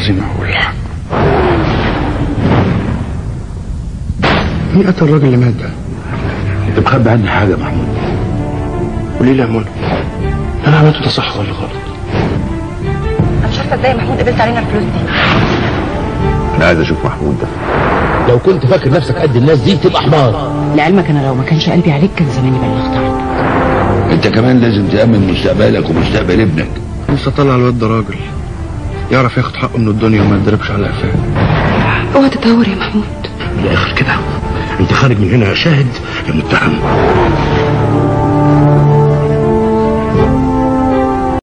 لازم اقول الحق مين قتل الراجل اللي مات ده؟ انت مخبي عني حاجه يا محمود قولي لي يا منى انا عملته ده صح ولا غلط؟ انا مش عارفه ازاي محمود قبلت علينا الفلوس دي انا عايز اشوف محمود ده لو كنت فاكر نفسك قد الناس دي تبقى حمار لعلمك انا لو ما كانش قلبي عليك كان زماني بلغت عنك انت كمان لازم تامن مستقبلك ومستقبل ابنك نفسي اطلع الواد ده راجل يعرف ياخد حقه من الدنيا وما يتضربش على قفاه اوعى تتهور يا محمود من الاخر كده انت خارج من هنا شاهد يا متهم